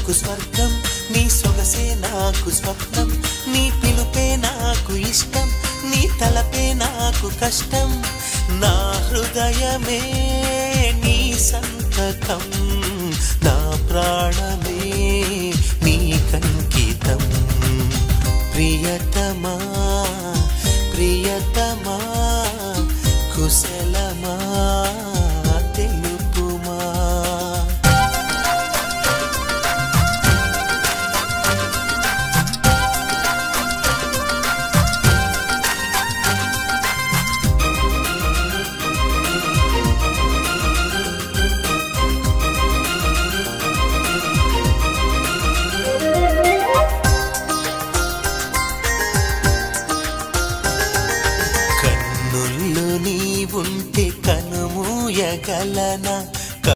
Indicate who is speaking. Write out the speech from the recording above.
Speaker 1: నాకు స్వర్గం నీ సొగసే నాకు స్వప్నం నీ పిలుపే నాకు ఇష్టం నీ తలపే నాకు కష్టం నా హృదయమే నీ సంతకం నా ప్రాణమే నీ కంకితం ప్రియతమా ప్రియతమా కుశలమా తెలుపుమా కన్నుల్లో నీ ఉంటే కనుమూయగలనా